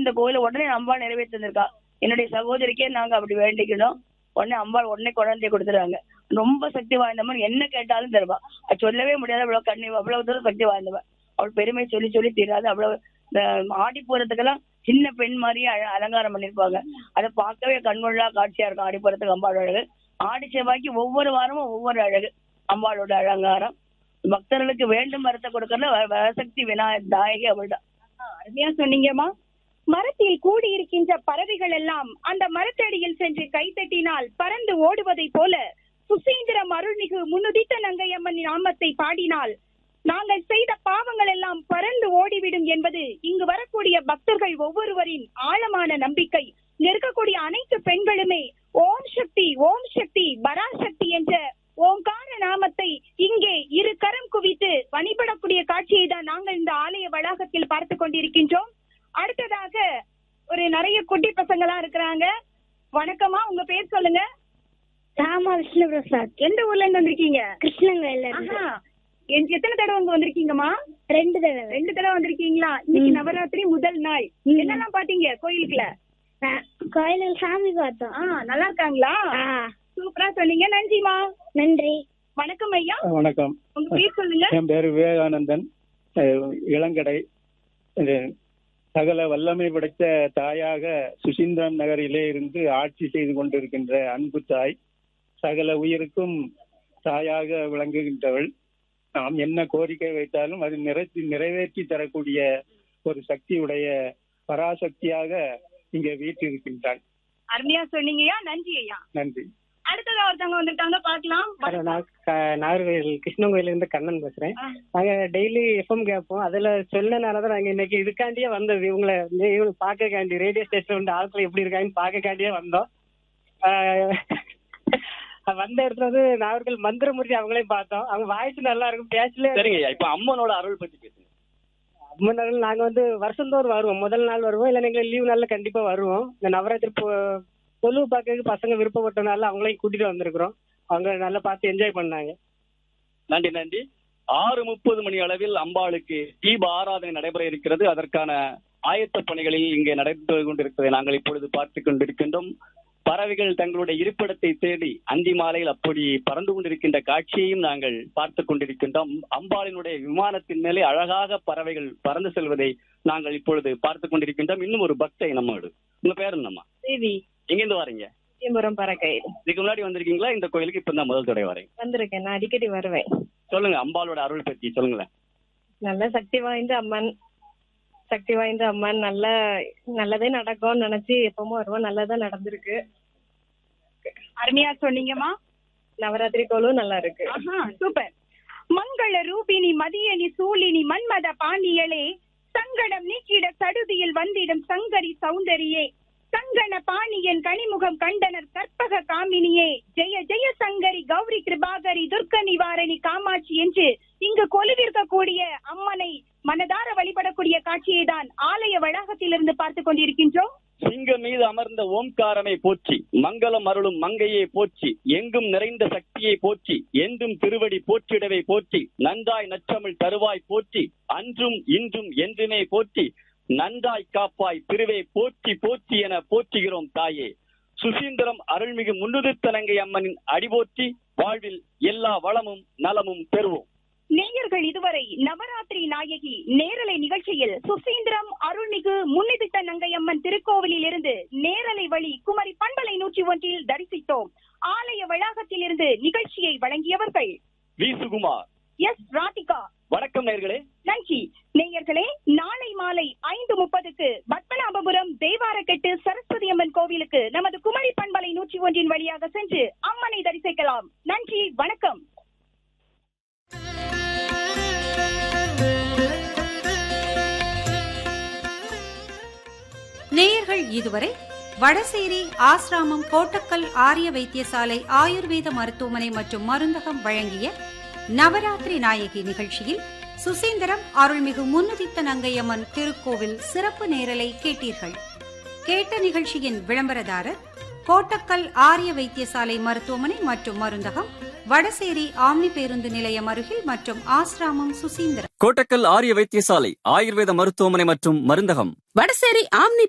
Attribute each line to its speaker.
Speaker 1: இந்த கோயில உடனே அம்பாள் நிறைவேற்றி தந்திருக்கா என்னுடைய சகோதரிக்கே நாங்க அப்படி வேண்டிக்கணும் உடனே அம்பாள் உடனே குழந்தைய கொடுத்துருவாங்க ரொம்ப சக்தி வாய்ந்தவன் என்ன கேட்டாலும் தருவா அது சொல்லவே முடியாது அவ்வளவு கண்ணி அவ்வளவு தூரம் சக்தி வாய்ந்தவன் அவள் பெருமை சொல்லி சொல்லி தீராது அவ்வளவு இந்த ஆடி போறதுக்கெல்லாம் சின்ன பெண் மாதிரியே அழ- அலங்காரம் பண்ணிருப்பாங்க அதை பார்க்கவே கண்கொள்ளா காட்சியா இருக்கும் ஆடி போறதுக்கு அம்பாள் அழகு ஆடி செவ்வாய்க்கு ஒவ்வொரு வாரமும் ஒவ்வொரு அழகு அம்பாளோட அலங்காரம் பக்தர்களுக்கு வேண்டும் வரத்தை கொடுக்கறதுல வ- வரசக்தி விநாயக நாயகி அவள் தான்
Speaker 2: அருமையா சொன்னீங்கம்மா மரத்தில் கூடியிருக்கின்ற பறவைகள் எல்லாம் அந்த மரத்தடியில் சென்று கைத்தட்டினால் பறந்து ஓடுவதைப் போல சுசீந்திரம் அருள்மிகு முன்னுதித்த நங்கையம்மன் நாமத்தை பாடினால் நாங்கள் செய்த பாவங்கள் எல்லாம் பறந்து ஓடிவிடும் என்பது இங்கு வரக்கூடிய பக்தர்கள் ஒவ்வொருவரின் ஆழமான நம்பிக்கை இங்க இருக்கக்கூடிய அனைத்து பெண்களுமே ஓம் சக்தி ஓம் சக்தி பராசக்தி என்ற ஓங்கார நாமத்தை இங்கே இரு கரம் குவித்து வழிபடக்கூடிய காட்சியை தான் நாங்கள் இந்த ஆலய வளாகத்தில் பார்த்து கொண்டிருக்கின்றோம் அடுத்ததாக ஒரு நிறைய குட்டி பசங்களா இருக்கிறாங்க வணக்கமா உங்க பேர் சொல்லுங்க
Speaker 3: ராமா விஷ்ணு பிரசாத்
Speaker 2: எந்த ஊர்ல இருந்து வந்திருக்கீங்க
Speaker 3: கிருஷ்ணங்கரையில இருந்து
Speaker 2: ஆஹா. என்- எத்தனை தடவை இங்க வந்திருக்கீங்கம்மா
Speaker 3: ரெண்டு தடவை
Speaker 2: ரெண்டு தடவை வந்திருக்கீங்களா இன்னைக்கு
Speaker 3: ம்.
Speaker 2: நவராத்திரி முதல் நாள்
Speaker 3: ம்.
Speaker 2: என்னெல்லாம் பாத்தீங்க கோயிலுக்குள்ள
Speaker 3: நான் கோயிலில் சாமி பார்த்தோம்
Speaker 2: ஆ நல்லா இருக்காங்களா
Speaker 3: ஆ
Speaker 2: சூப்பரா சொன்னீங்க நன்றிமா
Speaker 3: நன்றி
Speaker 2: வணக்கம் ஐயா
Speaker 4: வணக்கம்
Speaker 2: உங்க பேர் சொல்லுங்க
Speaker 4: என் பேர் விவேகானந்தன் அஹ், இளங்கடை இது சகல வல்லமை படைத்த தாயாக சுசீந்திரம் நகரிலே இருந்து ஆட்சி செய்து கொண்டிருக்கின்ற அன்பு தாய் சகல உயிருக்கும் தாயாக விளங்குகின்றவள் நாம் என்ன கோரிக்கை வைத்தாலும் அது நிறைத்தி நிறைவேற்றி தரக்கூடிய ஒரு சக்தியுடைய பராசக்தியாக இங்கே வீற்றிருக்கின்றாள்
Speaker 2: அருமையா சொன்னீங்கய்யா நன்றி ஐயா
Speaker 4: நன்றி
Speaker 2: அடுத்ததா ஒருத்தவங்க வந்திருக்காங்க பாக்கலாம்
Speaker 5: நான் க- நாகர்கோவில் கிருஷ்ணன் கோயில இருந்து கண்ணன் பேசுறேன்
Speaker 2: ஆ.
Speaker 5: நாங்க டெய்லி எஃப்எம் கேட்போம் அதுல சொன்னனாலதான் நாங்க இன்னைக்கு இதுக்காண்டியே வந்தது இவங்களை இவங்களை பார்க்கக்காண்டி ரேடியோ ஸ்டேஷன் வந்து ஆட்கள் எப்படி இருக்காங்கன்னு பார்க்கக்காண்டியே வந்தோம் ஆஹ் வந்த இடத்துல வந்து நாகர்கள் மந்திரமூர்த்தி அவங்களையும் பார்த்தோம் அவங்க வாய்ஸ் நல்லா இருக்கும் பேசல
Speaker 6: சரிங்க ஐயா இப்ப அம்மனோட அருள் பத்தி பேசுங்க
Speaker 5: முன்னாள் நாங்க வந்து வருஷந்தோறும் வருவோம் முதல் நாள் வருவோம் இல்ல எங்களுக்கு லீவ் நாள்ல கண்டிப்பா வருவோம் இந்த நவராத்திரி பொ- பொழுது பார்க்கறதுக்கு பசங்க விருப்பப்பட்டனால அவங்களையும் கூட்டிட்டு வந்திருக்கிறோம் அவங்க நல்லா பார்த்து என்ஜாய் பண்ணாங்க
Speaker 6: நன்றி நன்றி ஆறு முப்பது மணி அளவில் அம்பாளுக்கு தீப ஆராதனை நடைபெற இருக்கிறது அதற்கான ஆயத்த பணிகளில் இங்கே நடைபெற்று கொண்டிருப்பதை நாங்கள் இப்பொழுது பார்த்து கொண்டிருக்கின்றோம் பறவைகள் தங்களுடைய இருப்பிடத்தை தேடி அந்தி மாலையில் அப்படி பறந்து கொண்டிருக்கின்ற காட்சியையும் நாங்கள் பார்த்து கொண்டிருக்கின்றோம் அம்பாளினுடைய விமானத்தின் மேலே அழகாக பறவைகள் பறந்து செல்வதை நாங்கள் இப்பொழுது பார்த்து கொண்டிருக்கின்றோம் இன்னும் ஒரு பக்தை நம்மோடு உங்க பேர் என்னம்மா
Speaker 7: தேவி
Speaker 6: எங்கிருந்து வரீங்க
Speaker 7: தீம்பரம் பறக்கை
Speaker 6: இதுக்கு முன்னாடி வந்திருக்கீங்களா இந்த கோயிலுக்கு இப்ப தான் முதல் தடவை வரீங்க
Speaker 7: வந்திருக்கேன் நான் அடிக்கடி வருவேன்
Speaker 6: சொல்லுங்க அம்பாளோட அருள் பத்தி சொல்லுங்களேன்
Speaker 7: நல்ல சக்தி வாய்ந்த அம்மன் சக்தி வாய்ந்த அம்மன் நல்ல நல்லதே நடக்கும்னு நினைச்சு எப்பவும் வருவோம் நல்லதா நடந்திருக்கு
Speaker 2: அருமையா சொன்னீங்கம்மா
Speaker 7: நவராத்திரி கோலும் நல்லா இருக்கு
Speaker 2: ஆஹா, சூப்பர் மங்கள ரூபினி மதியணி சூழினி மன்மத பாண்டியளே சங்கடம் நீக்கிட சடுதியில் வந்திடும் சங்கரி சௌந்தரியே சங்கன பாணியன் கனிமுகம் கண்டனர் கற்பக காமினியே ஜெய ஜெய சங்கரி கௌரி கிருபாகரி துர்க்க நிவாரணி காமாட்சி என்று இங்கு கொலுவிருக்கக்கூடிய அம்மனை மனதார வழிபடக்கூடிய காட்சியை தான் ஆலய வளாகத்திலிருந்து பார்த்து கொண்டிருக்கின்றோம்
Speaker 6: சிங்கம் மீது அமர்ந்த ஓம்காரனை போற்றி மங்களம் அருளும் மங்கையை போற்றி எங்கும் நிறைந்த சக்தியை போற்றி என்றும் திருவடி போற்றிடவை போற்றி நன்றாய் நற்றமிழ் தருவாய் போற்றி அன்றும் இன்றும் என்றுமே போற்றி நன்றாய் காப்பாய் திருவே போற்றி போற்றி என போற்றுகிறோம் தாயே சுசீந்திரம் அருள்மிகு முன்னுதித்தனங்கை அம்மனின் அடிபோற்றி வாழ்வில் எல்லா வளமும் நலமும் பெறுவோம்
Speaker 2: நேயர்கள் இதுவரை நவராத்திரி நாயகி நேரலை நிகழ்ச்சியில் சுசீந்திரம் அருள்மிகு முன்னிதித்த நங்கையம்மன் திருக்கோவிலில் இருந்து நேரலை வழி குமரி பண்பலை நூற்றி ஒன்றில் தரிசித்தோம் ஆலய வளாகத்தில் இருந்து நிகழ்ச்சியை வழங்கியவர்கள்
Speaker 6: வி சுகுமார்
Speaker 2: எஸ் ராதிகா
Speaker 6: வணக்கம் நேர்களே
Speaker 2: நன்றி நேயர்களே நாளை மாலை ஐந்து முப்பதுக்கு பத்மநாபபுரம் தேவாரக்கெட்டு சரஸ்வதி அம்மன் கோவிலுக்கு நமது குமரி பண்பலை நூற்றி ஒன்றின் வழியாக சென்று அம்மனை தரிசிக்கலாம் நன்றி வணக்கம்
Speaker 8: நேயர்கள் இதுவரை வடசேரி ஆசிராமம் கோட்டக்கல் ஆரிய வைத்தியசாலை ஆயுர்வேத மருத்துவமனை மற்றும் மருந்தகம் வழங்கிய நவராத்திரி நாயகி நிகழ்ச்சியில் சுசீந்திரம் அருள்மிகு முன்னுதித்த நங்கையம்மன் திருக்கோவில் சிறப்பு நேரலை கேட்டீர்கள் கேட்ட நிகழ்ச்சியின் விளம்பரதாரர் கோட்டக்கல் ஆரிய வைத்தியசாலை மருத்துவமனை மற்றும் மருந்தகம் வடசேரி ஆம்னி பேருந்து நிலையம் அருகில் மற்றும் ஆசிராமம் சுசீந்திரம்
Speaker 9: கோட்டக்கல் ஆரிய வைத்தியசாலை ஆயுர்வேத மருத்துவமனை மற்றும் மருந்தகம்
Speaker 10: வடசேரி ஆம்னி